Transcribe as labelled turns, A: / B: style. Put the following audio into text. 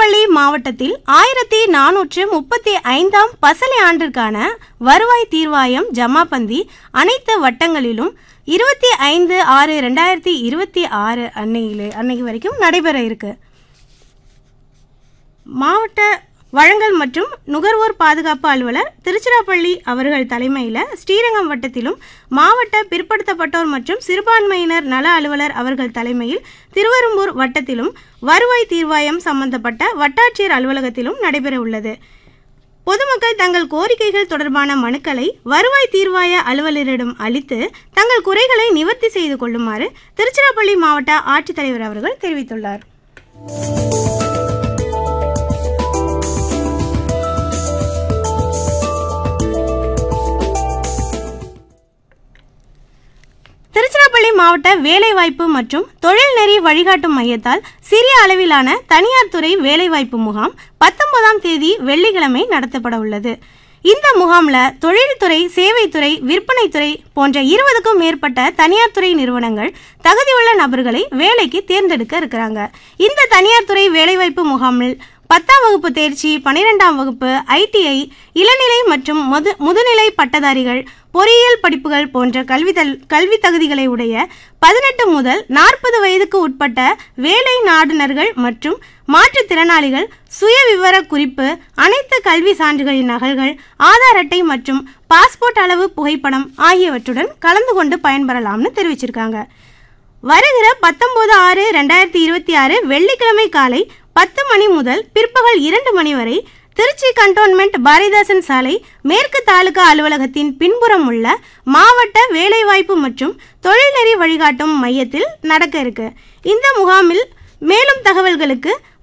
A: திருச்சிராப்பள்ளி மாவட்டத்தில் ஆயிரத்தி நானூற்று முப்பத்தி ஐந்தாம் பசலை ஆண்டிற்கான வருவாய் தீர்வாயம் ஜமாபந்தி அனைத்து வட்டங்களிலும் இருபத்தி ஐந்து ஆறு ரெண்டாயிரத்தி இருபத்தி ஆறு அன்னையிலே அன்னைக்கு வரைக்கும் நடைபெற இருக்கு மாவட்ட வழங்கல் மற்றும் நுகர்வோர் பாதுகாப்பு அலுவலர் திருச்சிராப்பள்ளி அவர்கள் தலைமையில் ஸ்ரீரங்கம் வட்டத்திலும் மாவட்ட பிற்படுத்தப்பட்டோர் மற்றும் சிறுபான்மையினர் நல அலுவலர் அவர்கள் தலைமையில் திருவெரும்பூர் வட்டத்திலும் வருவாய் தீர்வாயம் சம்பந்தப்பட்ட வட்டாட்சியர் அலுவலகத்திலும் நடைபெற உள்ளது பொதுமக்கள் தங்கள் கோரிக்கைகள் தொடர்பான மனுக்களை வருவாய் தீர்வாய அலுவலரிடம் அளித்து தங்கள் குறைகளை நிவர்த்தி செய்து கொள்ளுமாறு திருச்சிராப்பள்ளி மாவட்ட ஆட்சித்தலைவர் அவர்கள் தெரிவித்துள்ளார் திருச்சிராப்பள்ளி மாவட்ட வேலைவாய்ப்பு மற்றும் தொழில்நெறி வழிகாட்டும் மையத்தால் சிறிய அளவிலான தனியார் துறை வேலைவாய்ப்பு முகாம் பத்தொன்பதாம் தேதி வெள்ளிக்கிழமை நடத்தப்பட உள்ளது இந்த முகாம்ல தொழில்துறை சேவைத்துறை விற்பனைத்துறை போன்ற இருபதுக்கும் மேற்பட்ட தனியார் துறை நிறுவனங்கள் தகுதியுள்ள நபர்களை வேலைக்கு தேர்ந்தெடுக்க இருக்கிறாங்க இந்த தனியார் துறை வேலைவாய்ப்பு முகாமில் பத்தாம் வகுப்பு தேர்ச்சி பனிரெண்டாம் வகுப்பு ஐடிஐ இளநிலை மற்றும் முது முதுநிலை பட்டதாரிகள் பொறியியல் படிப்புகள் போன்ற கல்வி கல்வி தகுதிகளை உடைய பதினெட்டு முதல் நாற்பது வயதுக்கு உட்பட்ட வேலை நாடுனர்கள் மற்றும் மாற்றுத்திறனாளிகள் சுய விவர குறிப்பு அனைத்து கல்வி சான்றுகளின் நகல்கள் ஆதார் அட்டை மற்றும் பாஸ்போர்ட் அளவு புகைப்படம் ஆகியவற்றுடன் கலந்து கொண்டு பயன்பெறலாம்னு தெரிவிச்சிருக்காங்க வருகிற பத்தொன்பது ஆறு ரெண்டாயிரத்தி இருபத்தி ஆறு வெள்ளிக்கிழமை காலை பத்து மணி முதல் பிற்பகல் இரண்டு மணி வரை திருச்சி கண்டோன்மெண்ட் பாரதிதாசன் சாலை மேற்கு தாலுகா அலுவலகத்தின் பின்புறம் உள்ள மாவட்ட வேலைவாய்ப்பு மற்றும் தொழில்நெறி வழிகாட்டும் மையத்தில் நடக்க இருக்கு இந்த முகாமில் மேலும் தகவல்களுக்கு